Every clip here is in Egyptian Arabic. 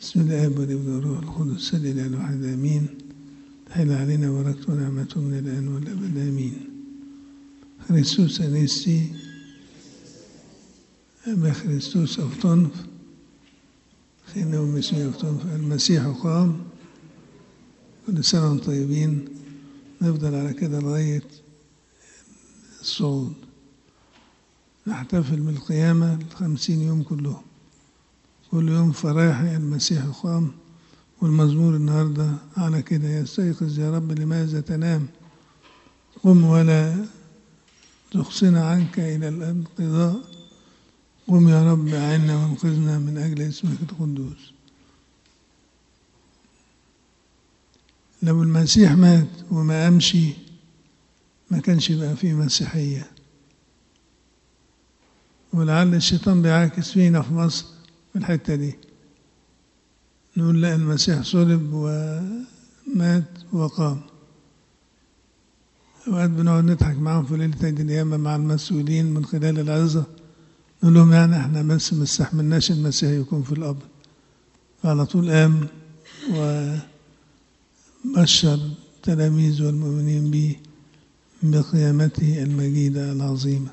بسم الله والابن والروح القدس الإله الواحد آمين تحل علينا بركته ونعمته من الآن والأبد آمين خريستوس أنيسي أبا خريستوس أفطنف سيدنا المسيح أفطنف المسيح قام كل سنة وانتم طيبين نفضل على كده لغاية الصعود نحتفل بالقيامة الخمسين يوم كلهم كل يوم فراحي المسيح قام والمزمور النهاردة على كده يستيقظ يا رب لماذا تنام قم ولا تخصنا عنك إلى الانقضاء قم يا رب أعنا وانقذنا من أجل اسمك القدوس لو المسيح مات وما أمشي ما كانش بقى فيه مسيحية ولعل الشيطان بيعاكس فينا في مصر في الحتة دي نقول لا المسيح صلب ومات وقام أوقات بنقعد نضحك معاهم في ليلة عيد القيامة مع المسؤولين من خلال العظة نقول لهم يعني احنا بس ما استحملناش المسيح يكون في القبر فعلى طول قام وبشر تلاميذه والمؤمنين به بقيامته المجيدة العظيمة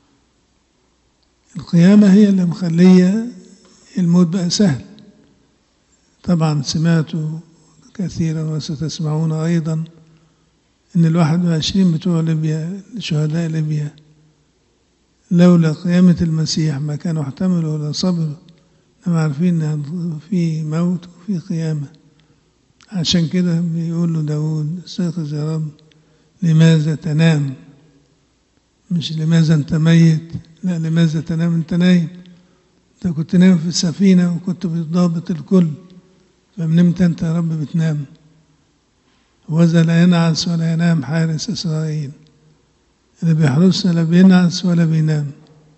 القيامة هي اللي مخلية الموت بقى سهل طبعا سمعتوا كثيرا وستسمعون أيضا إن الواحد وعشرين بتوع ليبيا شهداء ليبيا لولا قيامة المسيح ما كانوا احتملوا ولا صبروا لما عارفين إن في موت وفي قيامة عشان كده بيقول له داود استيقظ يا رب لماذا تنام مش لماذا انت ميت لا لماذا تنام انت نايم انت كنت نايم في السفينة وكنت بتضابط الكل فمنمت انت يا رب بتنام وذا لا ينعس ولا ينام حارس إسرائيل اللي بيحرسنا لا بينعس ولا بينام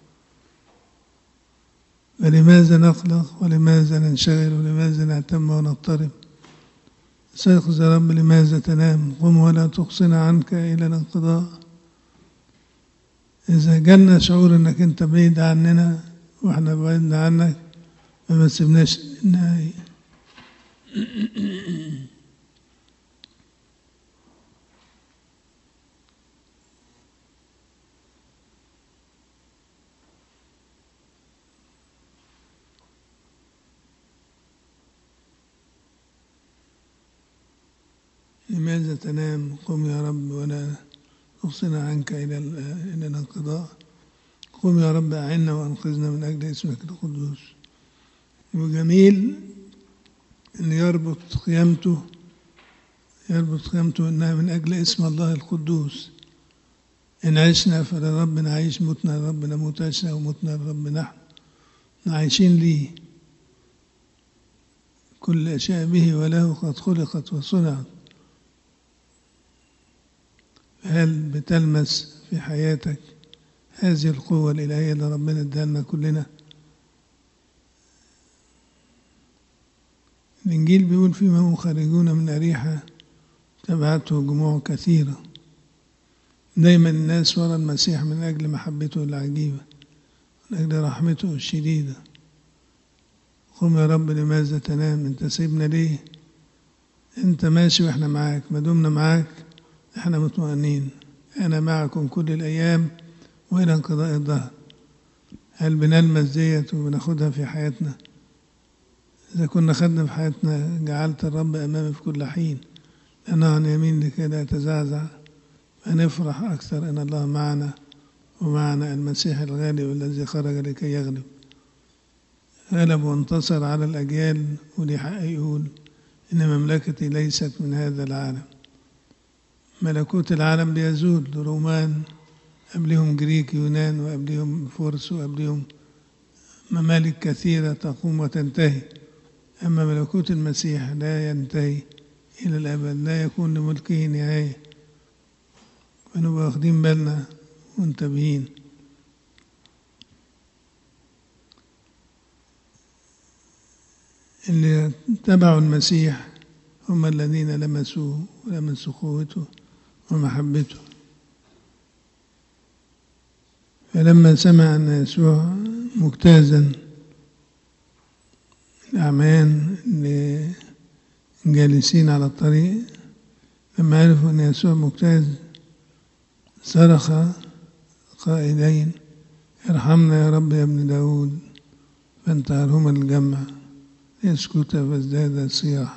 فلماذا نقلق ولماذا ننشغل ولماذا نهتم ونضطرب استيقظ يا رب لماذا تنام قم ولا تقصنا عنك إلى الانقضاء إذا جالنا شعور إنك أنت بعيد عننا وإحنا بعيدنا عنك فما سيبناش النهاية لماذا تنام قم يا رب ولا تفصلنا عنك إلى إلى الانقضاء قم يا رب أعنا وأنقذنا من أجل اسمك القدوس وجميل أن يربط قيامته يربط قيامته أنها من أجل اسم الله القدوس إن عشنا فلرب نعيش متنا لرب نموت عشنا ومتنا لرب نحن عايشين ليه كل أشياء به وله قد خلقت وصنعت هل بتلمس في حياتك هذه القوة الإلهية اللي ربنا اداها لنا كلنا الإنجيل بيقول فيما هم خارجون من أريحة تبعته جموع كثيرة دايما الناس ورا المسيح من أجل محبته العجيبة من أجل رحمته الشديدة قم يا رب لماذا تنام انت سيبنا ليه انت ماشي واحنا معاك ما دمنا معاك احنا مطمئنين انا معكم كل الايام والى انقضاء الظهر هل بنلمس ديت وبناخدها في حياتنا اذا كنا خدنا في حياتنا جعلت الرب امامي في كل حين انا عن يمين لكي لا يتزعزع فنفرح اكثر ان الله معنا ومعنا المسيح الغالب الذي خرج لكي يغلب غلب وانتصر على الاجيال وليه حق يقول ان مملكتي ليست من هذا العالم ملكوت العالم بيزول رومان قبلهم جريك يونان وقبلهم فرس وقبلهم ممالك كثيرة تقوم وتنتهي أما ملكوت المسيح لا ينتهي إلى الأبد لا يكون لملكه نهاية فنبقى واخدين بالنا منتبهين اللي تبعوا المسيح هم الذين لمسوه ولمسوا قوته ومحبته فلما سمع أن يسوع مجتازا الأعمان اللي جالسين على الطريق لما عرفوا أن يسوع مجتاز صرخ قائلين ارحمنا يا رب يا ابن داود فانتهرهما الجمع يسكت فازداد صياحا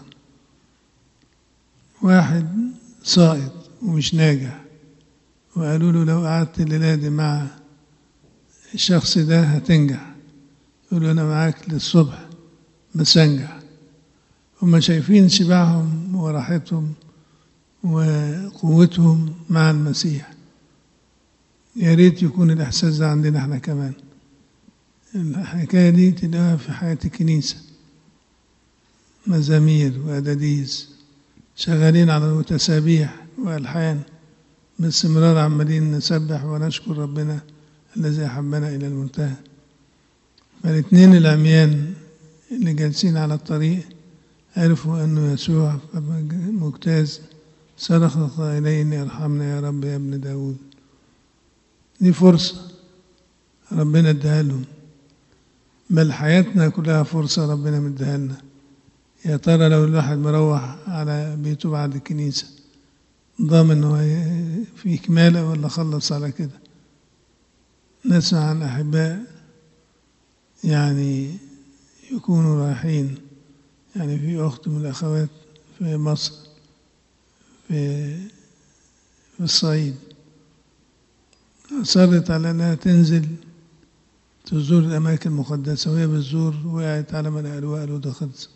واحد ساقط ومش ناجح وقالوا له لو قعدت الليلة دي مع الشخص ده هتنجح يقول له أنا معاك للصبح بس أنجح هما شايفين شبعهم وراحتهم وقوتهم مع المسيح يا ريت يكون الإحساس ده عندنا احنا كمان الحكاية دي تلاقيها في حياة الكنيسة مزامير وأداديس شغالين على التسابيح وألحان باستمرار عمالين نسبح ونشكر ربنا الذي أحبنا إلى المنتهى فالاثنين العميان اللي جالسين على الطريق عرفوا أنه يسوع مجتاز صرخ قائلين ارحمنا يا رب يا ابن داود دي فرصة ربنا اداها لهم بل حياتنا كلها فرصة ربنا مديها لنا يا ترى لو الواحد مروح على بيته بعد الكنيسة ضامن انه في كمالة ولا خلص على كده نسمع عن أحباء يعني يكونوا رايحين يعني في أخت من الأخوات في مصر في في الصعيد أصرت على أنها تنزل تزور الأماكن المقدسة وهي بتزور وقعت على من الألواء ودخلت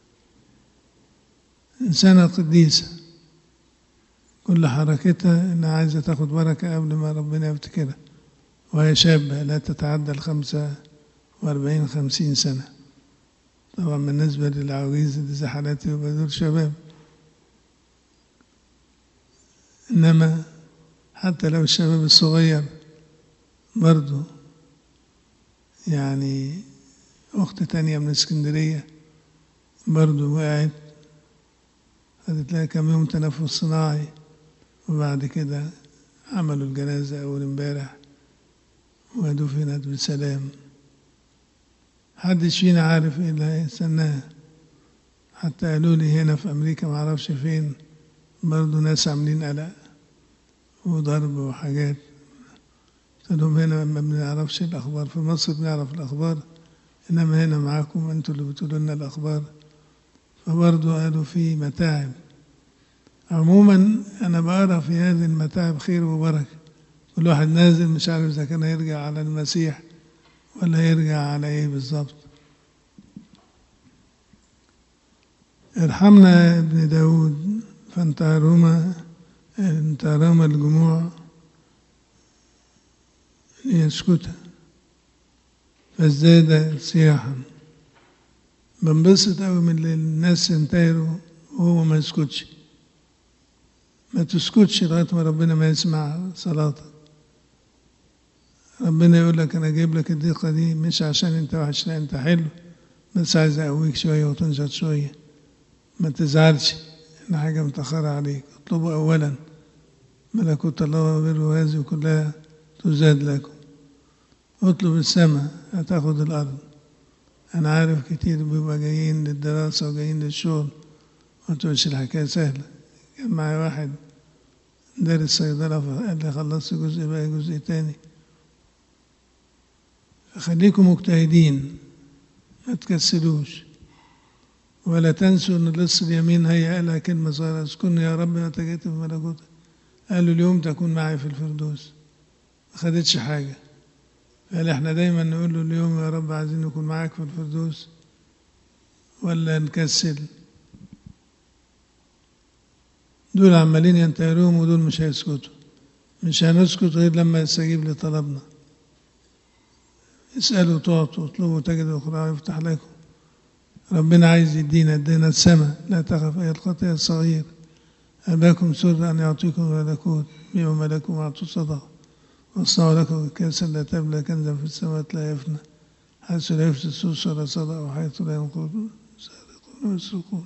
إنسانة قديسة كل حركتها إنها عايزة تاخد بركة قبل ما ربنا يفتكرها وهي شابة لا تتعدى الخمسة وأربعين خمسين سنة طبعا بالنسبة للعواجيز اللي زي حالاتي يبقى دول شباب إنما حتى لو الشباب الصغير برضه يعني أخت تانية من اسكندرية برضه وقعت خدت لها كام يوم تنفس صناعي وبعد كده عملوا الجنازة أول امبارح ودفنت بسلام محدش فينا عارف ايه اللي هيستناها حتى قالوا لي هنا في أمريكا معرفش فين برضه ناس عاملين قلق وضرب وحاجات قلت لهم هنا ما بنعرفش الأخبار في مصر بنعرف الأخبار إنما هنا معاكم أنتوا اللي بتقولوا لنا الأخبار فبرضه قالوا في متاعب عموما أنا بقرا في هذه المتاعب خير وبركة كل واحد نازل مش عارف إذا كان هيرجع على المسيح ولا هيرجع على إيه بالظبط ارحمنا يا ابن داود فانتهرهما انتهرهما الجموع ليسكتا فازداد صياحا بنبسط قوي من اللي الناس ينتهروا وهو ما يسكتش ما تسكتش لغايه ما ربنا ما يسمع صلاتك ربنا يقول لك انا جايب لك الضيقه دي مش عشان انت وحش لا انت حلو بس عايز اقويك شويه وتنشط شويه ما تزعلش ان حاجه متاخره عليك اطلبوا اولا ملكوت الله وبره هذه كلها تزاد لكم اطلب السماء هتاخد الارض انا عارف كتير بيبقى جايين للدراسه وجايين للشغل ما تقولش الحكايه سهله كان معايا واحد دارس صيدله فقال لي خلصت جزء بقى جزء تاني خليكم مجتهدين ما تكسلوش ولا تنسوا ان لص اليمين هي لها كلمه صغيره اذكرني يا رب متى جئت في ملكوتك قالوا اليوم تكون معي في الفردوس ما خدتش حاجه قال احنا دايما نقول له اليوم يا رب عايزين نكون معاك في الفردوس ولا نكسل دول عمالين ينتهروهم ودول مش هيسكتوا مش هنسكت غير لما يستجيب لطلبنا اسألوا تعطوا اطلبوا تجدوا اخرى يفتح لكم ربنا عايز يدينا ادينا السماء لا تخف ايه الخطيئة الصغير أباكم سر أن يعطيكم الملكوت بما ملكم أعطوا صدقة واصنعوا لكم كاسا لا تبلى كنزا في السماء لا يفنى حيث لا يفسد السوس ولا صدقة وحيث لا ينقض سارقون ويسرقون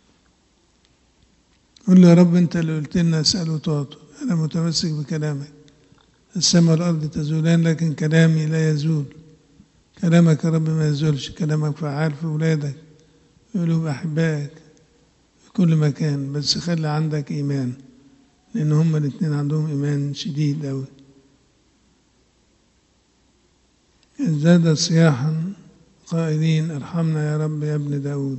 قل له يا رب انت اللي قلت لنا اسأل وتعطوا انا متمسك بكلامك السماء والارض تزولان لكن كلامي لا يزول كلامك يا رب ما يزولش كلامك فعال في ولادك يقولوا أحبائك في كل مكان بس خلي عندك إيمان لأن هما الاتنين عندهم إيمان شديد أوي ازداد صياحا قائلين ارحمنا يا رب يا ابن داود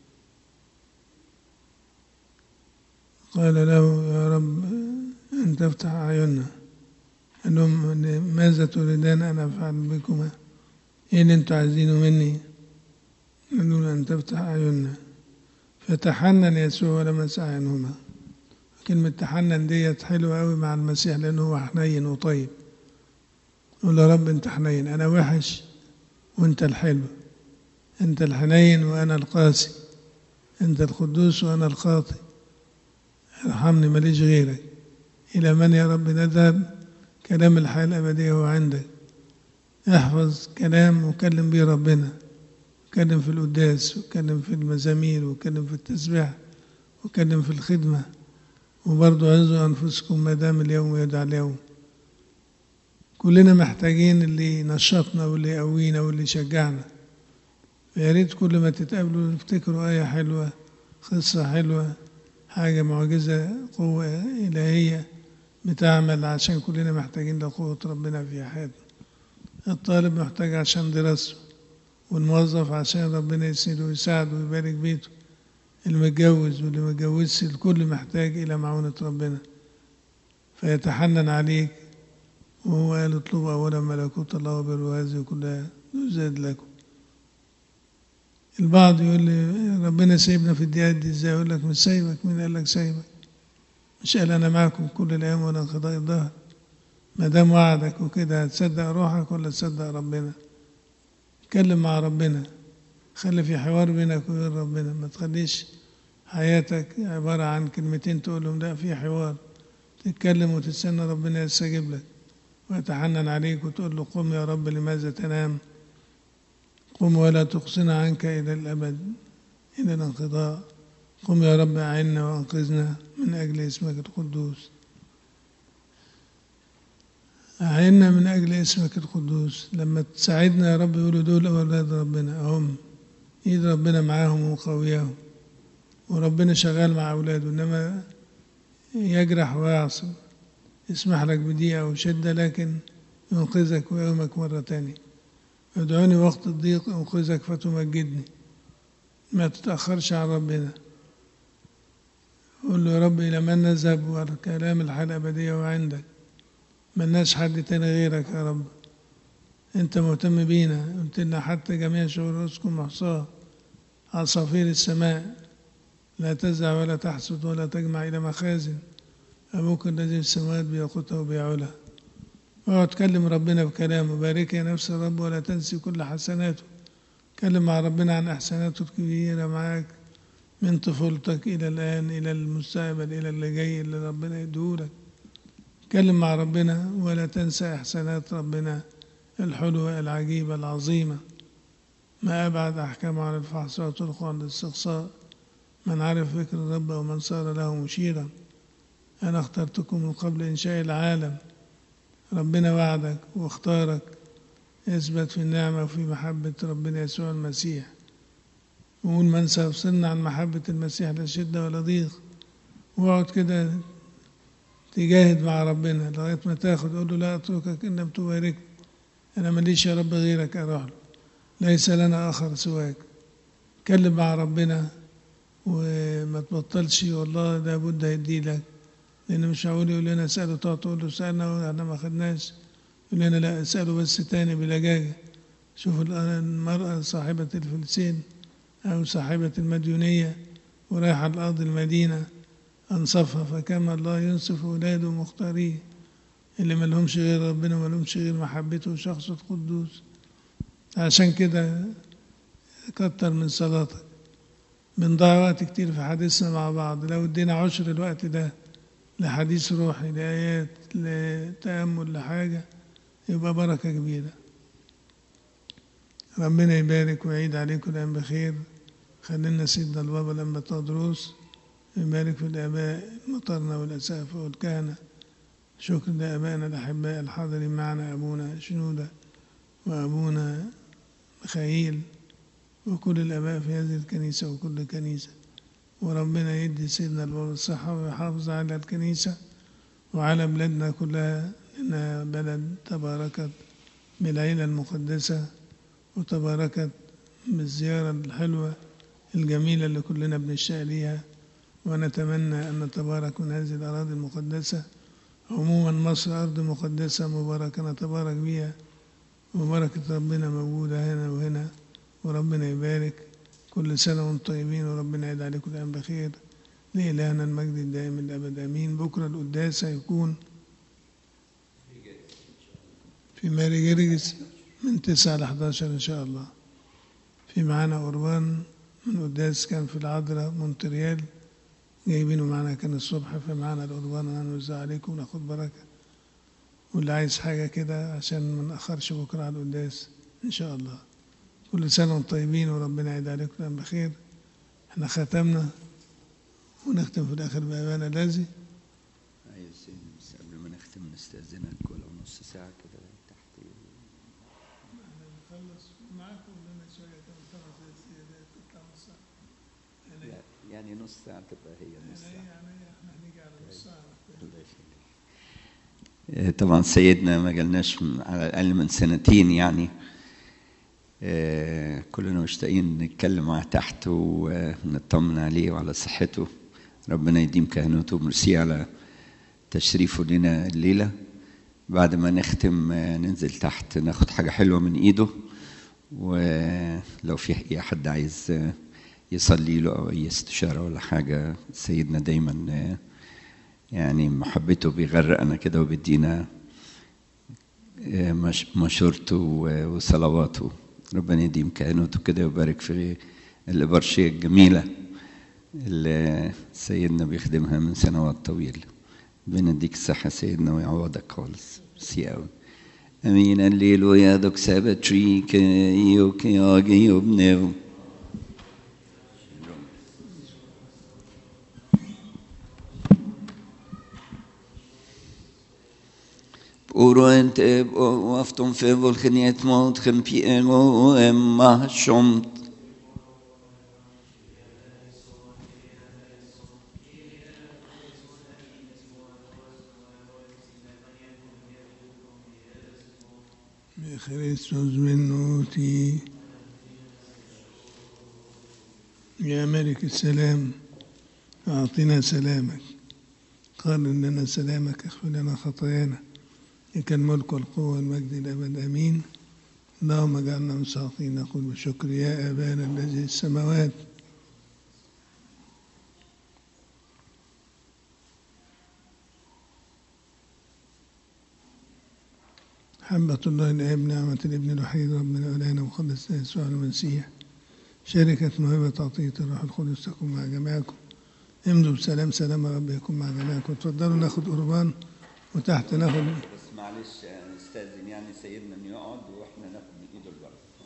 قال له يا رب أن تفتح أعيننا قال لهم ماذا تريدان أن أفعل بكما إيه اللي أنتوا عايزينه مني قالوا له أن تفتح أعيننا فتحنن يسوع ولمس أعينهما كلمة تحنن ديت حلوة أوي مع المسيح لأنه هو حنين وطيب يقول يا رب أنت حنين أنا وحش وأنت الحلو أنت الحنين وأنا القاسي أنت القدوس وأنا الخاطئ ارحمني ماليش غيرك إلى من يا رب نذهب كلام الحياة الأبدية هو عندك احفظ كلام وكلم بيه ربنا وكلم في القداس وكلم في المزامير وكلم في التسبيح وكلم في الخدمة وبرضه عزوا أنفسكم ما دام اليوم يدعى اليوم كلنا محتاجين اللي ينشطنا واللي يقوينا واللي يشجعنا يا ريت كل ما تتقابلوا تفتكروا آية حلوة قصة حلوة حاجة معجزة قوة إلهية بتعمل عشان كلنا محتاجين لقوة ربنا في حياتنا الطالب محتاج عشان دراسته والموظف عشان ربنا يسنده ويساعده ويبارك بيته المتجوز واللي متجوزش الكل محتاج إلى معونة ربنا فيتحنن عليك وهو قال اطلبوا أولا ملكوت الله وبره هذه كلها تزاد لكم البعض يقول لي ربنا سايبنا في الدقيقة دي ازاي يقول لك مش سايبك مين قال لك سايبك مش قال انا معكم كل الايام ولا انقضاء الظهر ما دام وعدك وكده هتصدق روحك ولا تصدق ربنا اتكلم مع ربنا خلي في حوار بينك وبين ربنا ما تخليش حياتك عبارة عن كلمتين تقول لهم لا في حوار تتكلم وتستنى ربنا يستجيب لك ويتحنن عليك وتقول له قم يا رب لماذا تنام قم ولا تقصنا عنك إلى الأبد إلى الانقضاء قم يا رب أعنا وأنقذنا من أجل اسمك القدوس أعنا من أجل اسمك القدوس لما تساعدنا يا رب يقولوا دول أولاد ربنا هم إيد ربنا معاهم وقوياهم وربنا شغال مع أولاده إنما يجرح ويعصب يسمح لك بدقيقة أو شدة لكن ينقذك ويومك مرة تانية ادعوني وقت الضيق أنقذك فتمجدني ما تتأخرش عن ربنا قول له يا رب إلى من نذهب والكلام الحياة الأبدية وعندك ملناش حد تاني غيرك يا رب أنت مهتم بينا قلت لنا حتى جميع شهور رزقكم محصاة عصافير السماء لا تزع ولا تحسد ولا تجمع إلى مخازن أبوك الذي في السماوات بيقوتها وبيعولها واقعد تكلم ربنا بكلامه بارك يا نفس الرب ولا تنسي كل حسناته تكلم مع ربنا عن احساناته الكبيره معاك من طفولتك الى الان الى المستقبل الى اللي جاي اللي ربنا يديهولك تكلم مع ربنا ولا تنسى احسانات ربنا الحلوه العجيبه العظيمه ما ابعد احكامه عن الفحص وطرقه عن الاستقصاء من عرف فكر الرب ومن صار له مشيرا انا اخترتكم من قبل انشاء العالم ربنا وعدك واختارك اثبت في النعمة وفي محبة ربنا يسوع المسيح وقول من سيفصلنا عن محبة المسيح لا شدة ولا ضيق واقعد كده تجاهد مع ربنا لغاية ما تاخد قول له لا أتركك إن لم تبارك أنا ماليش يا رب غيرك أروح له ليس لنا آخر سواك اتكلم مع ربنا وما تبطلش والله لابد هيدي لك لأن مش معقول يقول لنا اسأله تقعد تقول له سألنا واحنا ما خدناش يقول لنا لا اسأله بس تاني بلجاجة شوف المرأة صاحبة الفلسين أو صاحبة المديونية ورايحة الأرض المدينة أنصفها فكما الله ينصف ولاده مختاريه اللي ما لهمش غير ربنا ما لهمش غير محبته وشخصه القدوس عشان كده كتر من صلاتك بنضيع وقت كتير في حديثنا مع بعض لو ادينا عشر الوقت ده لحديث روحي لآيات لتأمل لحاجة يبقى بركة كبيرة ربنا يبارك ويعيد عليكم الأيام بخير خلينا سيدنا البابا لما تدرس يبارك في الآباء المطرنا والأسافة والكهنة شكر لآبائنا الأحباء الحاضرين معنا أبونا شنودة وأبونا مخايل وكل الآباء في هذه الكنيسة وكل كنيسة وربنا يدي سيدنا البابا الصحة ويحافظ على الكنيسة وعلى بلادنا كلها إنها بلد تباركت بالعيلة المقدسة وتباركت بالزيارة الحلوة الجميلة اللي كلنا بنشتاق ليها ونتمنى أن نتبارك من هذه الأراضي المقدسة عموما مصر أرض مقدسة مباركة نتبارك بها وبركة ربنا موجودة هنا وهنا وربنا يبارك كل سنة وانتم طيبين وربنا يعيد عليكم الأيام بخير لإلهنا المجد الدائم الأبد آمين بكرة القداس هيكون في ماري جرجس من 9 ل 11 إن شاء الله في معانا قربان من قداس كان في العذراء مونتريال جايبينه معانا كان الصبح فمعانا القربان هنوزع عليكم وناخد بركة واللي عايز حاجة كده عشان ما نأخرش بكرة على القداس إن شاء الله كل سنة وانتم طيبين وربنا يعيد عليكم الأيام بخير احنا ختمنا ونختم في الآخر بأبانا الذي عايز بس قبل ما نختم نستأذنك ولو نص ساعة كده تحت نخلص معاكم لنا شوية كمان خمس زيادات تطلع نص ساعة لا، يعني نص ساعة تبقى هي نص ساعة يعني احنا هنيجي على نص ساعة الله يخليك. آه، طبعا سيدنا ما جالناش من- على الأقل من سنتين يعني آه، كلنا مشتاقين نتكلم معاه تحت ونطمن عليه وعلى صحته ربنا يديم كهنوته وميرسي على تشريفه لنا الليلة بعد ما نختم آه، ننزل تحت ناخد حاجة حلوة من إيده ولو في أي حد عايز آه، يصلي له أو أي استشارة ولا حاجة سيدنا دايما آه، يعني محبته بيغرقنا كده وبيدينا آه، مش- مشورته و- وصلواته ربنا يديم كهنوته كده ويبارك في الإبرشية الجميلة اللي سيدنا بيخدمها من سنوات طويلة بنديك الصحة سيدنا ويعوضك خالص سي أوي أمين الليل ويا دوك سابتريك يوك ياجي يبنو Oro ent eb o afton fevol geniet mot gen piego emma shomt. بخريستوس بنوتي يا ملك السلام أعطنا سلامك قارن لنا سلامك اغفر لنا خطايانا لك الملك والقوة والمجد الأبد آمين اللهم اجعلنا مستحقين نقول بشكر يا أبانا الذي في السماوات محبة الله الآب نعمة الابن الوحيد ربنا ولانا وخلصنا يسوع المسيح شركة موهبة عطية الروح القدس تكون مع جميعكم امضوا بسلام سلام رب يكون مع جميعكم اتفضلوا ناخد قربان وتحت ناخد بس معلش نستأذن يعني سيدنا انه يقعد واحنا ناخد من ايده البركة